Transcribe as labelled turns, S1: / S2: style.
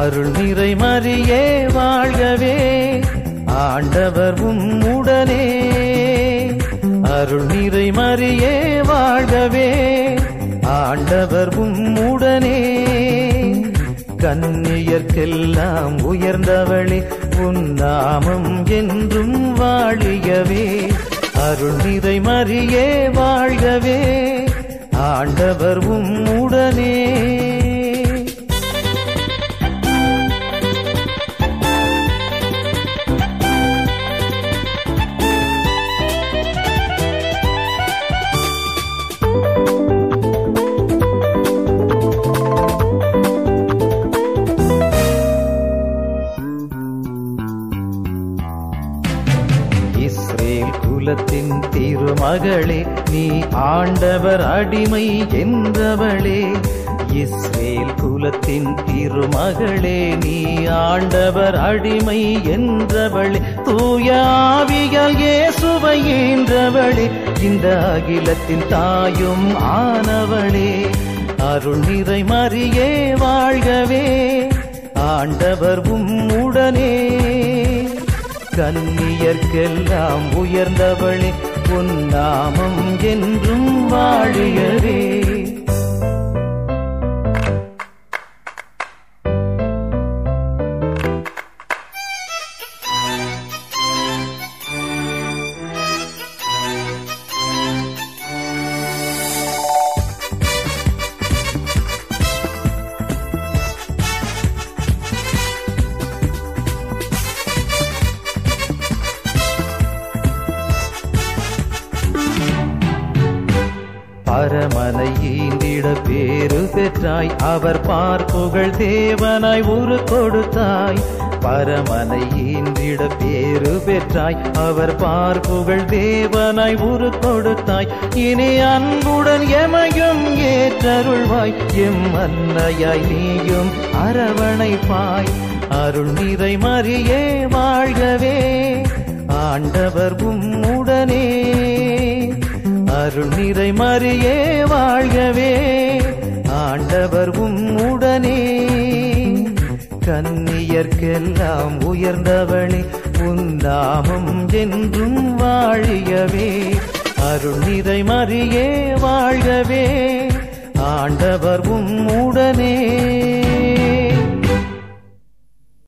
S1: அருள் நிறை மறியே வாழ்கவே ஆண்டவர் உம்முடனே அருள் நிறை மறியே வாழ்கவே ஆண்டவர் உம்முடனே கன்னியர்க்கெல்லாம் உயர்ந்தவளே உன் நாமம் என்றும் வாழியவே அருள் நிறை மறியே வாழ்கவே ஆண்டவர் உம்முடனே இஸ்ரேல் குலத்தின் திருமகளே நீ ஆண்டவர் அடிமை என்றவளே இஸ்ரேல் குலத்தின் திருமகளே நீ ஆண்டவர் அடிமை என்றவளே தூய ஆவியால் இயேசுவை ஈன்றவளே இந்த அகிலத்தின் தாயும் ஆனவளே அருள் நிறை மறியே வாழ்கவே ஆண்டவர் உம்முடனே கன்னியர்க்கெல்லாம் உயர்ந்தவளே உன் நாமம் என்றும் வாழியவே பரமனை ஈந்திட பேரு பெற்றாய் அவர் பார்ப்புகள் தேவனாய் உரு கொடுத்தாய் பரமனை ஈந்திட பேரு பெற்றாய் அவர் பார்ப்புகள் தேவனாய் உரு கொடுத்தாய் இனி அன்புடன் எமையும் ஏற்றருள்வாய் எம் அன்னையாய் நீயும் அரவணைப்பாய் அருள் நிறை மறியே வாழ்கவே ஆண்டவர் உம்முடனே அருள் நிறை மறியே வாழ்கவே ஆண்டவர் உம்முடனே கன்னியர்க்கெல்லாம் உயர்ந்தவளே உன் நாமம் என்றும் வாழியவே அருள் நிறை மறியே வாழ்கவே ஆண்டவர் உம்முடனே